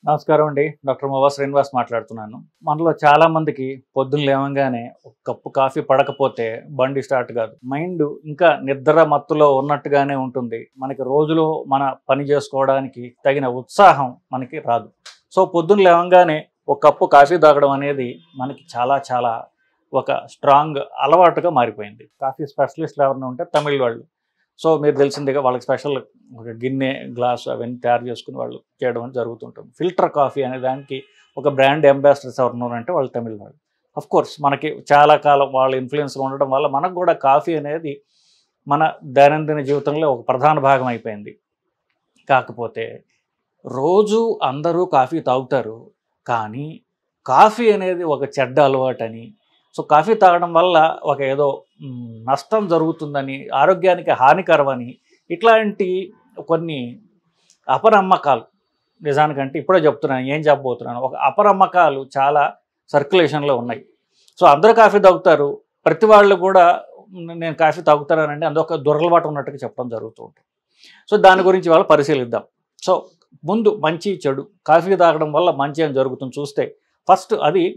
నమస్కారం అండి డాక్టర్ మోవా శ్రీనివాస్ మాట్లాడుతున్నాను మనలో చాలా మందికి పొద్దున్న లేవంగానే ఒక కప్పు కాఫీ పడకపోతే బండి స్టార్ట్ కాదు మైండ్ ఇంకా నిద్ర మత్తులో ఉన్నట్టుగానే ఉంటుంది మనకి రోజులో మన పని చేసుకోవడానికి తగిన ఉత్సాహం మనకి రాదు సో పొద్దున్న లేవంగానే ఒక కప్పు కాఫీ తాగడం అనేది మనకి చాలా చాలా ఒక స్ట్రాంగ్ అలవాటుగా మారిపోయింది కాఫీ స్పెషలిస్ట్లు ఎవరైనా ఉంటే తమిళ వాళ్ళు సో మీరు తెలిసిందిగా వాళ్ళకి స్పెషల్ ఒక గిన్నె గ్లాస్ అవన్నీ తయారు చేసుకుని వాళ్ళు చేయడం అనేది జరుగుతుంటుంది ఫిల్టర్ కాఫీ అనే దానికి ఒక బ్రాండ్ అంబాసిడర్స్ ఎవరు ఉన్నారంటే వాళ్ళు తమిళ వాళ్ళు అఫ్ కోర్స్ మనకి చాలా కాలం వాళ్ళ ఇన్ఫ్లుయెన్స్ ఉండడం వల్ల మనకు కూడా కాఫీ అనేది మన దైనందిన జీవితంలో ఒక ప్రధాన భాగం అయిపోయింది కాకపోతే రోజు అందరూ కాఫీ తాగుతారు కానీ కాఫీ అనేది ఒక చెడ్డ అలవాటని సో కాఫీ తాగడం వల్ల ఒక ఏదో మ్, నష్టం జరుగుతుందని ఆరోగ్యానికి హానికరమని ఇట్లాంటి కొన్ని అపనమ్మకాలు నిజానికంటే ఇప్పుడే చెప్తున్నాను ఏం చెప్పబోతున్నాను ఒక అపనమ్మకాలు చాలా సర్క్యులేషన్లో ఉన్నాయి సో అందరూ కాఫీ తాగుతారు ప్రతి వాళ్ళు కూడా "న- నేను కాఫీ తాగుతానంటే అదొక దురలవాటు ఉన్నట్టుగా చెప్పడం జరుగుతూ ఉంటుంది సో దాని గురించి వాళ్ళు పరిశీలిద్దాం సో ముందు మంచి చెడు కాఫీ తాగడం వల్ల మంచి అని జరుగుతుంది చూస్తే ఫస్ట్ అది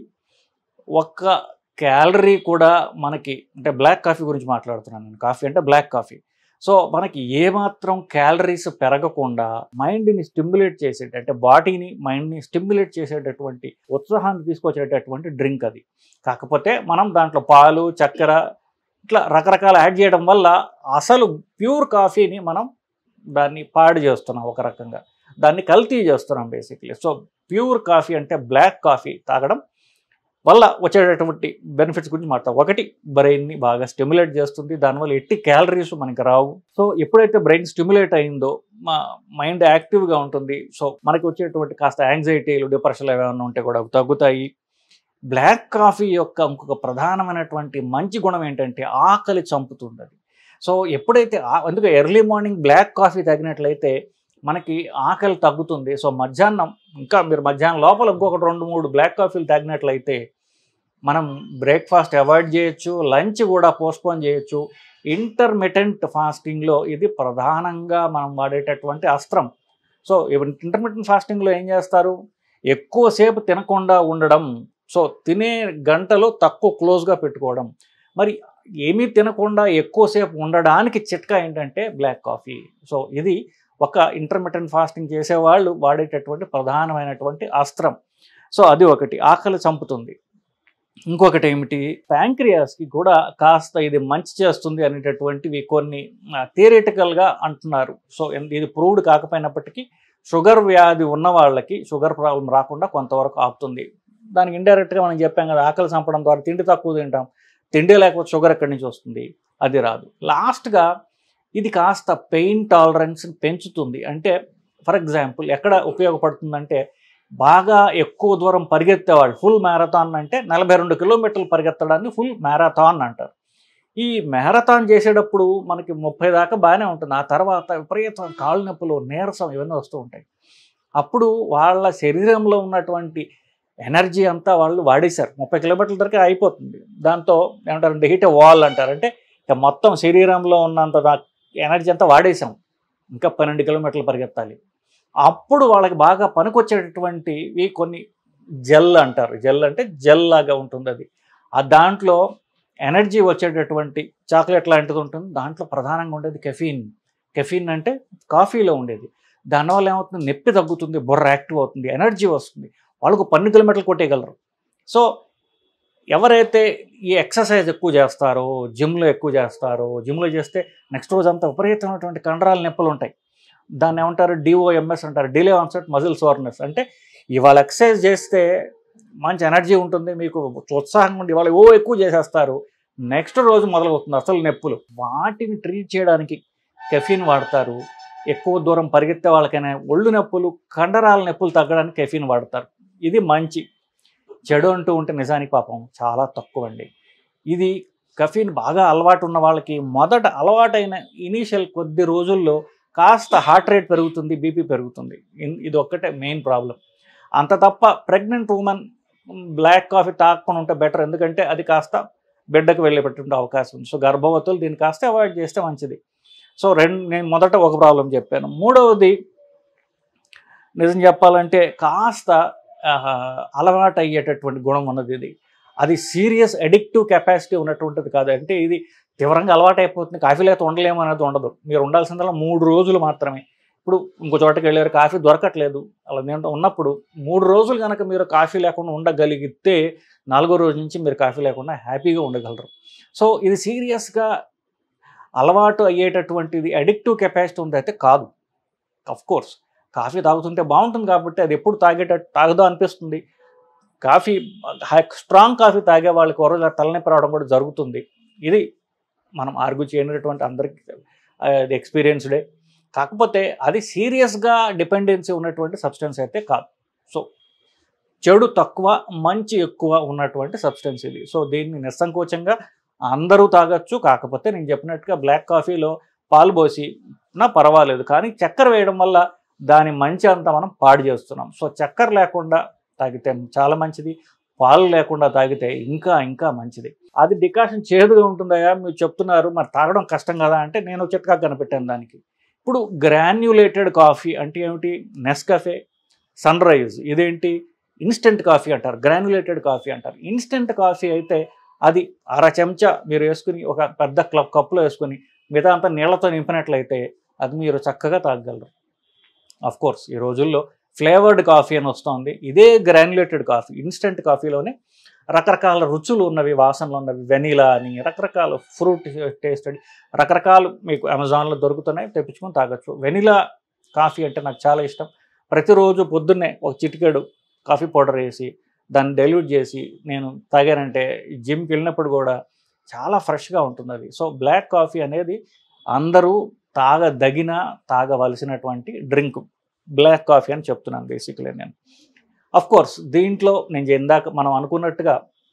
ఒక్క క్యాలరీ కూడా మనకి అంటే బ్లాక్ కాఫీ గురించి మాట్లాడుతున్నాను నేను కాఫీ అంటే బ్లాక్ కాఫీ సో మనకి ఏమాత్రం క్యాలరీస్ పెరగకుండా మైండ్ని స్టిమ్యులేట్ చేసేట అంటే బాడీని మైండ్ని స్టిమ్యులేట్ చేసేటటువంటి ఉత్సాహాన్ని తీసుకొచ్చేటటువంటి డ్రింక్ అది కాకపోతే మనం దాంట్లో పాలు చక్కెర ఇట్లా రకరకాల యాడ్ చేయడం వల్ల అసలు ప్యూర్ కాఫీని మనం దాన్ని పాడు చేస్తున్నాం ఒక రకంగా దాన్ని కల్తీ చేస్తున్నాం బేసిక్లీ సో ప్యూర్ కాఫీ అంటే బ్లాక్ కాఫీ తాగడం వల్ల వచ్చేటటువంటి బెనిఫిట్స్ గురించి మాట్లాడతాం ఒకటి బ్రెయిన్ని బాగా స్టిమ్యులేట్ చేస్తుంది దానివల్ల ఎట్టి క్యాలరీస్ మనకి రావు సో ఎప్పుడైతే బ్రెయిన్ స్టిమ్యులేట్ అయిందో మా మైండ్ యాక్టివ్గా ఉంటుంది సో మనకి వచ్చేటువంటి కాస్త యాంగ్జైటీలు డిప్రెషన్లు ఏమైనా ఉంటే కూడా అవి తగ్గుతాయి బ్లాక్ కాఫీ యొక్క ఇంకొక ప్రధానమైనటువంటి మంచి గుణం ఏంటంటే ఆకలి చంపుతుంది అది సో ఎప్పుడైతే ఆ- అందుకే ఎర్లీ మార్నింగ్ బ్లాక్ కాఫీ తాగినట్లయితే మనకి ఆకలి తగ్గుతుంది సో మధ్యాహ్నం ఇంకా మీరు మధ్యాహ్నం లోపల ఇంకొకటి రెండు మూడు బ్లాక్ కాఫీలు తాగినట్లయితే మనం బ్రేక్ఫాస్ట్ అవాయిడ్ చేయొచ్చు లంచ్ కూడా పోస్ట్పోన్ చేయొచ్చు ఇంటర్మిటెంట్ ఫాస్టింగ్లో ఇది ప్రధానంగా మనం వాడేటటువంటి అస్త్రం సో ఇంటర్మిటెంట్ ఫాస్టింగ్లో ఏం చేస్తారు ఎక్కువసేపు తినకుండా ఉండడం సో తినే గంటలో తక్కువ క్లోజ్గా పెట్టుకోవడం మరి ఏమీ తినకుండా ఎక్కువసేపు ఉండడానికి చిట్కా ఏంటంటే బ్లాక్ కాఫీ సో ఇది ఒక ఇంటర్మిటెంట్ ఫాస్టింగ్ చేసేవాళ్ళు వాడేటటువంటి ప్రధానమైనటువంటి అస్త్రం సో అది ఒకటి ఆకలి చంపుతుంది ఇంకొకటి ఏమిటి ప్యాంక్రియాస్కి కూడా కాస్త ఇది మంచి చేస్తుంది అనేటటువంటివి కొన్ని థియరిటికల్గా అంటున్నారు సో ఎన్- ఇది ప్రూవ్డ్ కాకపోయినప్పటికీ షుగర్ వ్యాధి ఉన్న వాళ్ళకి షుగర్ ప్రాబ్లం రాకుండా కొంతవరకు ఆపుతుంది దానికి ఇండైరెక్ట్గా మనం చెప్పాం కదా ఆకలి చంపడం ద్వారా తిండి తక్కువ తింటాం తిండి లేకపోతే షుగర్ ఎక్కడి నుంచి వస్తుంది అది రాదు లాస్ట్గా ఇది కాస్త పెయిన్ టాలరెన్స్ పెంచుతుంది అంటే ఫర్ ఎగ్జాంపుల్ ఎక్కడ ఉపయోగపడుతుందంటే బాగా ఎక్కువ దూరం పరిగెత్తేవాళ్ళు ఫుల్ మ్యారథాన్ అంటే నలభై రెండు కిలోమీటర్లు పరిగెత్తడాన్ని ఫుల్ మ్యారథాన్ అంటారు ఈ మ్యారథాన్ చేసేటప్పుడు మనకి ముప్పై దాకా బాగానే ఉంటుంది ఆ తర్వాత విపరీతం కాళ్ళు నొప్పులు నీరసం ఇవన్నీ వస్తూ ఉంటాయి అప్పుడు వాళ్ళ శరీరంలో ఉన్నటువంటి ఎనర్జీ అంతా వాళ్ళు వాడేశారు ముప్పై కిలోమీటర్ల వరకు అయిపోతుంది దాంతో ఏమంటారంటే హీట్ వాల్ అంటారు అంటే ఇక మొత్తం శరీరంలో ఉన్నంత ఎనర్జీ అంతా వాడేసాం ఇంకా పన్నెండు కిలోమీటర్లు పరిగెత్తాలి అప్పుడు వాళ్ళకి బాగా పనికొచ్చేటటువంటివి కొన్ని జెల్ అంటారు జెల్ అంటే జెల్ లాగా ఉంటుంది అది ఆ దాంట్లో ఎనర్జీ వచ్చేటటువంటి చాక్లెట్ లాంటిది ఉంటుంది దాంట్లో ప్రధానంగా ఉండేది కెఫీన్ కెఫీన్ అంటే కాఫీలో ఉండేది దానివల్ల ఏమవుతుంది నొప్పి తగ్గుతుంది బుర్ర యాక్టివ్ అవుతుంది ఎనర్జీ వస్తుంది వాళ్ళకు పన్నెండు కిలోమీటర్లు కొట్టేయగలరు సో ఎవరైతే ఈ ఎక్సర్సైజ్ ఎక్కువ చేస్తారో జిమ్లో ఎక్కువ చేస్తారో జిమ్లో చేస్తే నెక్స్ట్ రోజు అంతా విపరీతమైనటువంటి కండరాల నొప్పులు ఉంటాయి దాన్ని ఏమంటారు డిఓఎంఎస్ అంటారు డిలే ఆన్సెట్ మజిల్ సోర్నెస్ అంటే ఇవాళ ఎక్సర్సైజ్ చేస్తే మంచి ఎనర్జీ ఉంటుంది మీకు ఉత్సాహంగా ఉండి ఇవాళ ఓ ఎక్కువ చేసేస్తారు నెక్స్ట్ రోజు మొదలవుతుంది అసలు నొప్పులు వాటిని ట్రీట్ చేయడానికి కెఫీన్ వాడతారు ఎక్కువ దూరం పరిగెత్తే వాళ్ళకైనా ఒళ్ళు నొప్పులు కండరాల నొప్పులు తగ్గడానికి కెఫీన్ వాడతారు ఇది మంచి చెడు అంటూ ఉంటే నిజానికి పాపం చాలా తక్కువ అండి ఇది కఫీన్ బాగా అలవాటు ఉన్న వాళ్ళకి మొదట అలవాటైన ఇనీషియల్ కొద్ది రోజుల్లో కాస్త హార్ట్ రేట్ పెరుగుతుంది బీపీ పెరుగుతుంది ఇన్- ఇది ఒక్కటే మెయిన్ ప్రాబ్లం అంత తప్ప ప్రెగ్నెంట్ ఉమెన్ బ్లాక్ కాఫీ తాగకుండా ఉంటే బెటర్ ఎందుకంటే అది కాస్త బిడ్డకు వెళ్ళేటటువంటి అవకాశం ఉంది సో గర్భవతులు దీన్ని కాస్త అవాయిడ్ చేస్తే మంచిది సో రెండు నేను మొదట ఒక ప్రాబ్లం చెప్పాను మూడవది నిజం చెప్పాలంటే కాస్త ఆ, అలవాటు అయ్యేటటువంటి గుణం ఉన్నది ఇది అది సీరియస్ అడిక్టివ్ కెపాసిటీ ఉన్నటువంటిది కాదు అంటే ఇది తీవ్రంగా అలవాటు అయిపోతుంది కాఫీ లేకపోతే ఉండలేము అనేది ఉండదు మీరు ఉండాల్సిందల్లా మూడు రోజులు మాత్రమే ఇప్పుడు ఇంకో చోటకి వెళ్ళారు కాఫీ దొరకట్లేదు అలా నేను ఉన్నప్పుడు మూడు రోజులు కనుక మీరు కాఫీ లేకుండా ఉండగలిగితే నాలుగో రోజు నుంచి మీరు కాఫీ లేకుండా హ్యాపీగా ఉండగలరు సో ఇది సీరియస్గా అలవాటు అయ్యేటటువంటిది అడిక్టివ్ కెపాసిటీ ఉంది అయితే కాదు అఫ్ కోర్స్ కాఫీ తాగుతుంటే బాగుంటుంది కాబట్టి అది ఎప్పుడు తాగేటట్టు తాగదో అనిపిస్తుంది కాఫీ స్ట్రాంగ్ కాఫీ తాగే వాళ్ళకి ఒక రోజు తలనొప్పి రావడం కూడా జరుగుతుంది ఇది మనం ఆర్గ్యూ చేయనటువంటి అందరికీ అది ఎక్స్పీరియన్స్డే కాకపోతే అది సీరియస్గా డిపెండెన్సీ ఉన్నటువంటి సబ్స్టెన్స్ అయితే కాదు సో చెడు తక్కువ మంచి ఎక్కువ ఉన్నటువంటి సబ్స్టెన్స్ ఇది సో దీన్ని నిస్సంకోచంగా అందరూ తాగొచ్చు కాకపోతే నేను చెప్పినట్టుగా బ్లాక్ కాఫీలో పాలు పోసి నా పర్వాలేదు కానీ చక్కెర వేయడం వల్ల దాని మంచి అంతా మనం పాడు చేస్తున్నాం సో చక్కెర లేకుండా తాగితే చాలా మంచిది పాలు లేకుండా తాగితే ఇంకా ఇంకా మంచిది అది డికాషన్ చేదుగా ఉంటుందయా మీరు చెప్తున్నారు మరి తాగడం కష్టం కదా అంటే నేను చిట్కా కనిపెట్టాను దానికి ఇప్పుడు గ్రాన్యులేటెడ్ కాఫీ అంటే ఏమిటి నెస్కఫే సన్ రైజ్ ఇదేంటి ఇన్స్టెంట్ కాఫీ అంటారు గ్రాన్యులేటెడ్ కాఫీ అంటారు ఇన్స్టెంట్ కాఫీ అయితే అది అర చెంచా మీరు వేసుకుని ఒక పెద్ద క్లబ్ కప్పులో వేసుకుని మిగతా అంతా నీళ్లతో నింపినట్లయితే అది మీరు చక్కగా తాగగలరు అఫ్ కోర్స్ ఈ రోజుల్లో ఫ్లేవర్డ్ కాఫీ అని వస్తుంది ఇదే గ్రాన్యులేటెడ్ కాఫీ ఇన్స్టెంట్ కాఫీలోనే రకరకాల రుచులు ఉన్నవి వాసనలు ఉన్నవి వెనీలా అని రకరకాల ఫ్రూట్ టేస్టెడ్ రకరకాలు మీకు అమెజాన్లో దొరుకుతున్నాయి తెప్పించుకొని తాగొచ్చు వెనీలా కాఫీ అంటే నాకు చాలా ఇష్టం ప్రతిరోజు పొద్దున్నే ఒక చిటికెడు కాఫీ పౌడర్ వేసి దాన్ని డైల్యూట్ చేసి నేను తాగానంటే జిమ్కి వెళ్ళినప్పుడు కూడా చాలా ఫ్రెష్గా ఉంటుంది అది సో బ్లాక్ కాఫీ అనేది అందరూ తాగదగిన తాగవలసినటువంటి డ్రింక్ బ్లాక్ కాఫీ అని చెప్తున్నాను బేసిక్లీ నేను అఫ్ కోర్స్ దీంట్లో నేను ఇందాక మనం అనుకున్నట్టుగా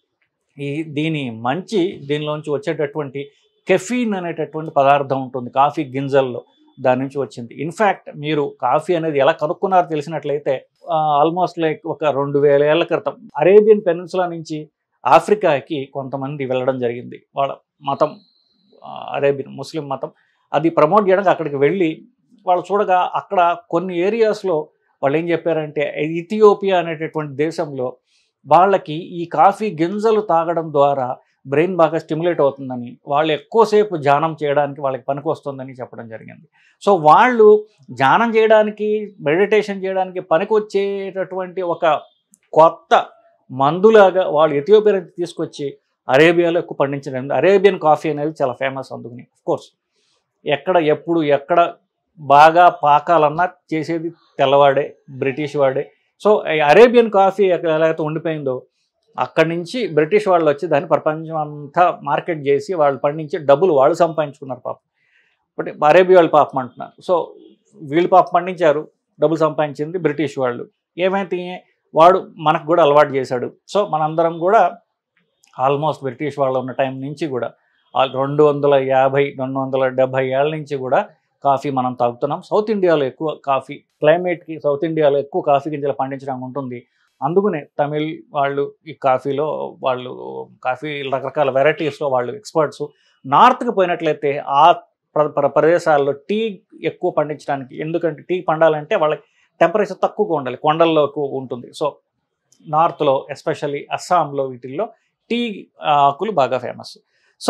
ఈ దీని మంచి దీనిలోంచి వచ్చేటటువంటి కెఫీన్ అనేటటువంటి పదార్థం ఉంటుంది కాఫీ గింజల్లో దాని నుంచి వచ్చింది ఇన్ఫ్యాక్ట్ మీరు కాఫీ అనేది ఎలా కనుక్కున్నారో తెలిసినట్లయితే ఆల్మోస్ట్ లైక్ ఒక రెండు వేల ఏళ్ల క్రితం అరేబియన్ పెనిన్సులా నుంచి ఆఫ్రికాకి కొంతమంది వెళ్ళడం జరిగింది వాళ్ళ మతం ఆ, అరేబియన్ ముస్లిం మతం అది ప్రమోట్ చేయడానికి అక్కడికి వెళ్ళి వాళ్ళు చూడగా అక్కడ కొన్ని ఏరియాస్లో వాళ్ళు ఏం చెప్పారంటే ఇథియోపియా అనేటటువంటి దేశంలో వాళ్ళకి ఈ కాఫీ గింజలు తాగడం ద్వారా బ్రెయిన్ బాగా స్టిమ్యులేట్ అవుతుందని వాళ్ళు ఎక్కువసేపు ధ్యానం చేయడానికి వాళ్ళకి పనికి వస్తుందని చెప్పడం జరిగింది సో వాళ్ళు ధ్యానం చేయడానికి మెడిటేషన్ చేయడానికి పనికి వచ్చేటటువంటి ఒక కొత్త మందులాగా వాళ్ళు ఎథియోపియా నుంచి తీసుకొచ్చి అరేబియాలో ఎక్కువ పండించడం అరేబియన్ కాఫీ అనేది చాలా ఫేమస్ అందుకని కోర్స్ ఎక్కడ ఎప్పుడు ఎక్కడ బాగా పాకాలన్నా చేసేది తెల్లవాడే బ్రిటిష్ వాడే సో ఈ అరేబియన్ కాఫీ ఎక్కడ ఎలాగైతే ఉండిపోయిందో అక్కడి నుంచి బ్రిటిష్ వాళ్ళు వచ్చి దాన్ని ప్రపంచం అంతా మార్కెట్ చేసి వాళ్ళు పండించి డబ్బులు వాళ్ళు సంపాదించుకున్నారు పాపం బట్ అరేబియా వాళ్ళు పాపం అంటున్నారు సో వీళ్ళు పాపం పండించారు డబ్బులు సంపాదించింది బ్రిటిష్ వాళ్ళు ఏమైతే వాడు మనకు కూడా అలవాటు చేశాడు సో మనందరం కూడా ఆల్మోస్ట్ బ్రిటిష్ వాళ్ళు ఉన్న టైం నుంచి కూడా ఆ రెండు వందల యాభై రెండు వందల డెబ్భై ఏళ్ళ నుంచి కూడా కాఫీ మనం తాగుతున్నాం సౌత్ ఇండియాలో ఎక్కువ కాఫీ క్లైమేట్కి సౌత్ ఇండియాలో ఎక్కువ కాఫీ గింజలు పండించడం ఉంటుంది అందుకనే తమిళ్ వాళ్ళు ఈ కాఫీలో వాళ్ళు కాఫీ రకరకాల వెరైటీస్లో వాళ్ళు ఎక్స్పర్ట్స్ నార్త్కి పోయినట్లయితే ఆ ప్ర- ప్ర- ప్రదేశాల్లో టీ ఎక్కువ పండించడానికి ఎందుకంటే టీ పండాలంటే వాళ్ళకి టెంపరేచర్ తక్కువగా ఉండాలి కొండల్లో ఎక్కువ ఉంటుంది సో నార్త్లో ఎస్పెషల్లీ అస్సాంలో వీటిల్లో టీ ఆకులు బాగా ఫేమస్ సో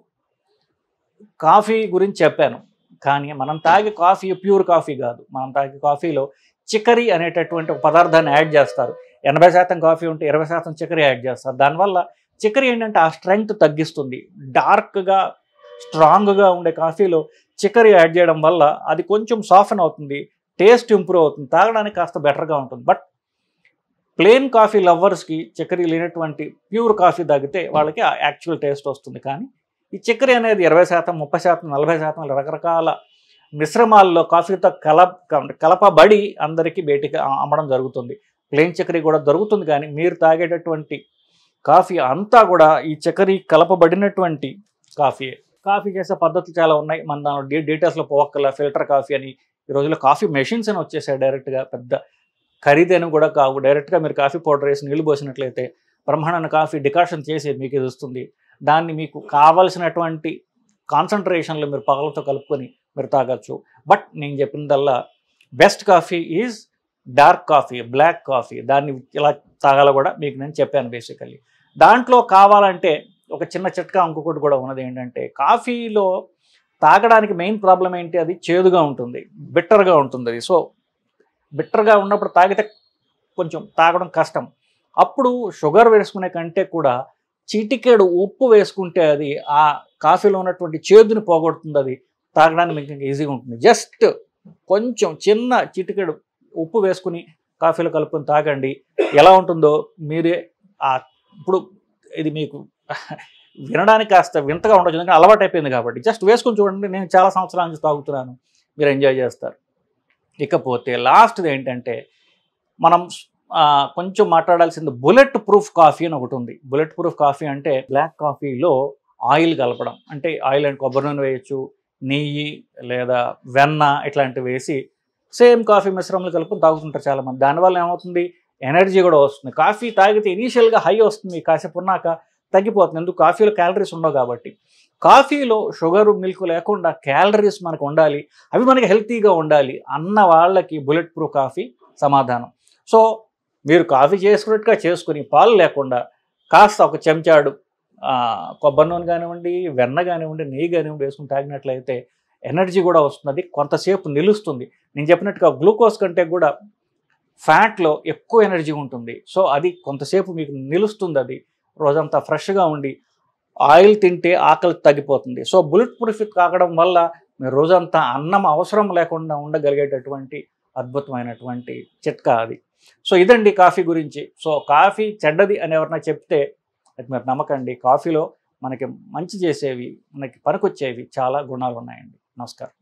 కాఫీ గురించి చెప్పాను కానీ మనం తాగే కాఫీ ప్యూర్ కాఫీ కాదు మనం తాగే కాఫీలో చిక్కరి అనేటటువంటి ఒక పదార్థాన్ని యాడ్ చేస్తారు ఎనభై శాతం కాఫీ ఉంటే ఇరవై శాతం చిక్కరి యాడ్ చేస్తారు దానివల్ల చిక్కరి ఏంటంటే ఆ స్ట్రెంగ్త్ తగ్గిస్తుంది డార్క్గా స్ట్రాంగ్గా ఉండే కాఫీలో చిక్కరి యాడ్ చేయడం వల్ల అది కొంచెం సాఫ్ట్ అవుతుంది టేస్ట్ ఇంప్రూవ్ అవుతుంది తాగడానికి కాస్త బెటర్గా ఉంటుంది బట్ ప్లెయిన్ కాఫీ లవర్స్కి చక్కెర లేనటువంటి ప్యూర్ కాఫీ తాగితే వాళ్ళకి ఆ యాక్చువల్ టేస్ట్ వస్తుంది కానీ ఈ చక్కెర అనేది ఇరవై శాతం ముప్పై శాతం నలభై శాతం రకరకాల మిశ్రమాల్లో కాఫీతో కల కలపబడి అందరికీ బయటికి అమ్మడం జరుగుతుంది ప్లెయిన్ చక్కెర కూడా దొరుకుతుంది కానీ మీరు తాగేటటువంటి కాఫీ అంతా కూడా ఈ చక్కెర కలపబడినటువంటి కాఫీ కాఫీ చేసే పద్ధతులు చాలా ఉన్నాయి మన దానిలో డీ డీటెయిల్స్లో పోవక్కల ఫిల్టర్ కాఫీ అని ఈ రోజుల్లో కాఫీ మెషిన్స్ అని వచ్చేసాయి డైరెక్ట్గా పెద్ద ఖరీదైన కూడా కావు డైరెక్ట్గా మీరు కాఫీ పౌడర్ వేసి నీళ్లు పోసినట్లయితే బ్రహ్మాండమైన కాఫీ డికాషన్ చేసి మీకు ఇది వస్తుంది దాన్ని మీకు కావలసినటువంటి కాన్సన్ట్రేషన్లో మీరు పగలతో కలుపుకొని మీరు తాగొచ్చు బట్ నేను చెప్పినదల్లా best coffee is dark coffee black coffee దాన్ని ఇలా తాగాలో కూడా మీకు నేను చెప్పాను బేసికల్లీ దాంట్లో కావాలంటే ఒక చిన్న చిట్కా ఇంకొకటి కూడా ఉన్నది ఏంటంటే కాఫీలో తాగడానికి మెయిన్ ప్రాబ్లం ఏంటి అది చేదుగా ఉంటుంది బిట్టర్గా ఉంటుంది అది సో బిట్టర్గా ఉన్నప్పుడు తాగితే కొంచెం తాగడం కష్టం అప్పుడు షుగర్ వేసుకునే కంటే కూడా చిటికెడు ఉప్పు వేసుకుంటే అది ఆ కాఫీలో ఉన్నటువంటి చేదుని పోగొడుతుంది అది తాగడానికి మీకు ఇంకా ఈజీగా ఉంటుంది జస్ట్ కొంచెం చిన్న చిటికెడు ఉప్పు వేసుకుని కాఫీలో కలుపుకొని తాగండి ఎలా ఉంటుందో మీరే ఆ ఇప్పుడు ఇది మీకు వినడానికి కాస్త వింతగా ఉండొచ్చు ఎందుకంటే అలవాటు అయిపోయింది కాబట్టి జస్ట్ వేసుకొని చూడండి నేను చాలా సంవత్సరాల నుంచి తాగుతున్నాను మీరు ఎంజాయ్ చేస్తారు ఇకపోతే లాస్ట్ది ఏంటంటే మనం ఆ, కొంచెం మాట్లాడాల్సింది బుల్లెట్ ప్రూఫ్ కాఫీ అని ఒకటి ఉంది బుల్లెట్ ప్రూఫ్ కాఫీ అంటే బ్లాక్ కాఫీలో ఆయిల్ కలపడం అంటే ఆయిల్ అండ్ కొబ్బరి నూనె వేయచ్చు నెయ్యి లేదా వెన్న ఇట్లాంటివి వేసి సేమ్ కాఫీ మిశ్రమాలు కలుపుకొని తాగుతుంటారు చాలామంది దానివల్ల ఏమవుతుంది ఎనర్జీ కూడా వస్తుంది కాఫీ తాగితే ఇనీషియల్గా హై వస్తుంది కాసేపు ఉన్నాక తగ్గిపోతుంది ఎందుకు కాఫీలో క్యాలరీస్ ఉండవు కాబట్టి కాఫీలో షుగర్ మిల్క్ లేకుండా క్యాలరీస్ మనకు ఉండాలి అవి మనకి హెల్తీగా ఉండాలి అన్న వాళ్ళకి బుల్లెట్ ప్రూఫ్ కాఫీ సమాధానం సో మీరు కాఫీ చేసుకున్నట్టుగా చేసుకుని పాలు లేకుండా కాస్త ఒక చెంచాడు ఆ, కొబ్బరి నూనె కానివ్వండి వెన్న కానివ్వండి నెయ్యి కానివ్వండి వేసుకుని తాగినట్లయితే ఎనర్జీ కూడా వస్తుంది కొంతసేపు నిలుస్తుంది నేను చెప్పినట్టుగా గ్లూకోజ్ కంటే కూడా ఫ్యాట్లో ఎక్కువ ఎనర్జీ ఉంటుంది సో అది కొంతసేపు మీకు నిలుస్తుంది అది రోజంతా ఫ్రెష్గా ఉండి ఆయిల్ తింటే ఆకలి తగ్గిపోతుంది సో బుల్లెట్ ప్రూఫ్ తాగడం వల్ల మీరు రోజంతా అన్నం అవసరం లేకుండా ఉండగలిగేటటువంటి అద్భుతమైనటువంటి చిట్కా అది సో ఇదండి కాఫీ గురించి సో కాఫీ చెడ్డది అని ఎవరైనా చెప్తే అది మీరు నమ్మకండి కాఫీలో మనకి మంచి చేసేవి మనకి పనికొచ్చేవి చాలా గుణాలు ఉన్నాయండి నమస్కారం